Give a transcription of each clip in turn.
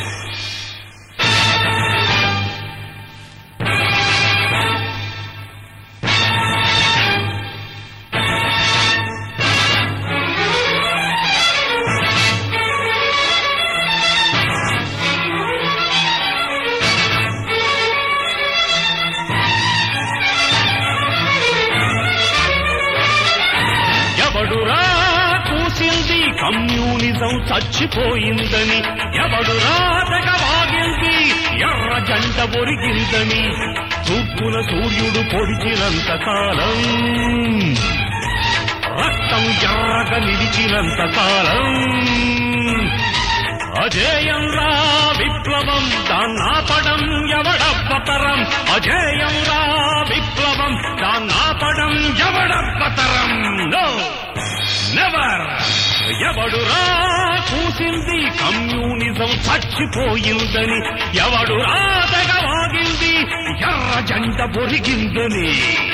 ఎవడురా కూసింది కమ్యూనిజం చచ్చిపోయిందని ఎవడురా తెగవాగింది ఎర్ర జంట ఒరిగిందని తూర్పున సూర్యుడు పొడిచినంత కాలం రక్తం ఎర్రగా నిలిచినంత కాలం అజేయంరా విప్లవం దాన్నాపడం ఎవడబ్బతరం అజేయంరా విప్లవం దాన్నాపడం ఎవడబ్బతరం నో నెవర్ ఎవడురా కూసింది కమ్యూనిజం చచ్చిపోయిందని ఎవడురా తెగవాగింది ఎర్ర జంట పొరిగిందని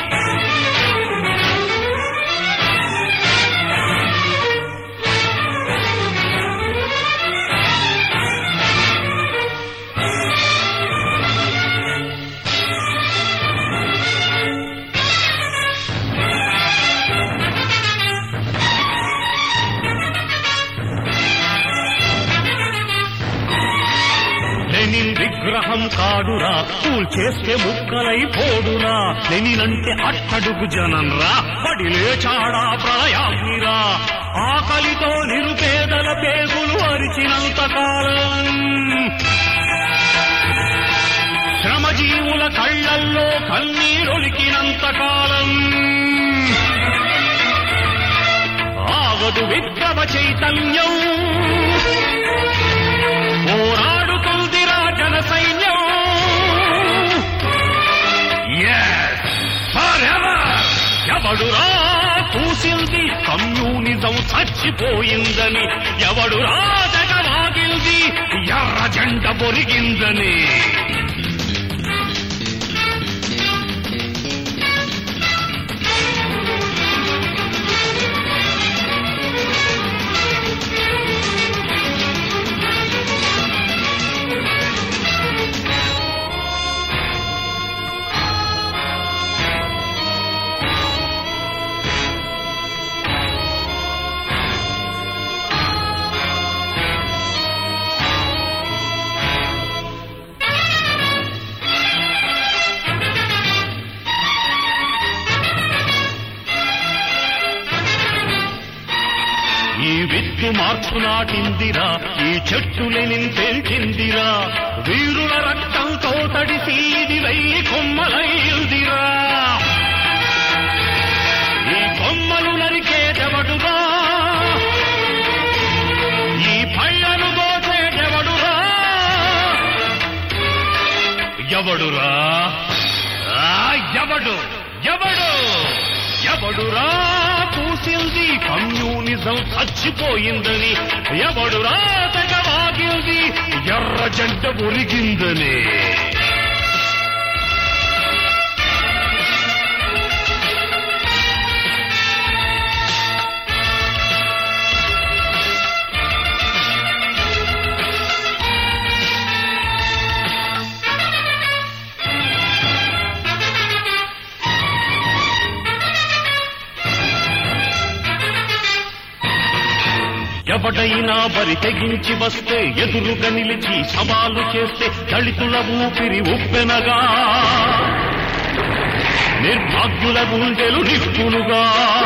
లెనిన్ విగ్రహం కాడురా కూల్ చేస్తే ముక్కలై పోడురా లెనిన్ అంటే అట్టడుగు జనంరా పడి లేచాడా ప్రళయాగ్నిరా ఆకలితో నిరుపేదల పేగులు అరిచినంత కాలం శ్రమజీవుల కళ్ళల్లో కన్నీరొలికినంత కాలం ఆగదు విప్లవ చైతన్యం పోరాడుతుందిరా జన సైన్యం Yes, forever. ఎవడురా కూసింది కమ్యూనిజం చచ్చిపోయిందని ఎవడురా తెగవాగింది ఎర్ర జెండ పొరిగిందని ఈ విత్తు మార్పు నాటిందిరా ఈ చెట్టులని పెంచిందిరా వీరుల రక్తంతో తడిసి ఇది వెయ్యి కొమ్మలైందిరా ఈ కొమ్మలు నరికేదెవడురా ఈ పళ్ళను దోచేదెవడురా ఎవడురా ఆ, ఎవడు ఎవడు ఎవడురా కూసింది కమ్యూనిజం చచ్చిపోయిందని ఎవడురా తెగవాగింది ఎర్ర జంట ఒరిగిందని ఎవడైనా బరి తెగించి వస్తే ఎదురుగా నిలిచి సవాలు చేస్తే దళితుల ఊపిరి ఉప్పెనగా నిర్భాగ్యుల గుండెలు నిప్పులుగా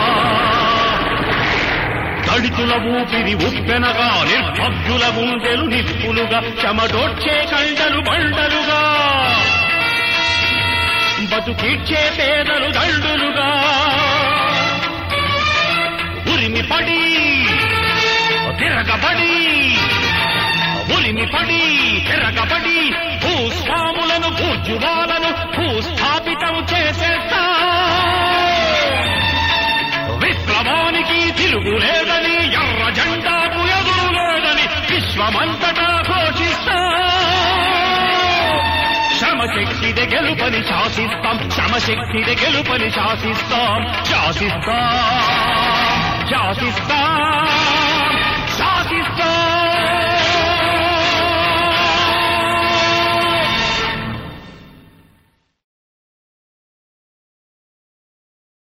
దళితుల ఊపిరి ఉప్పెనగా నిర్భగ్యుల గుండెలు నిప్పులుగా చెమటోడ్చే కండలు బండలుగా బతుకిచ్చే పేదలు దండులుగా ఉరిమి పడి తిరగబడి ఉరిమి పడి తిరగబడి భూస్వాములను భూజువాలను భూస్థాపితం చేసేస్తా విప్లవానికి తిరుగులేదని ఎర్ర జెండాకు ఎదురు లేదని విశ్వమంతటా ఘోషిస్తా శ్రమశక్తిదే గెలుపని శాసిస్తాం శ్రమశక్తిదే గెలుపని శాసిస్తాం శాసిస్తాం శాసిస్తాం శాసిస్తాం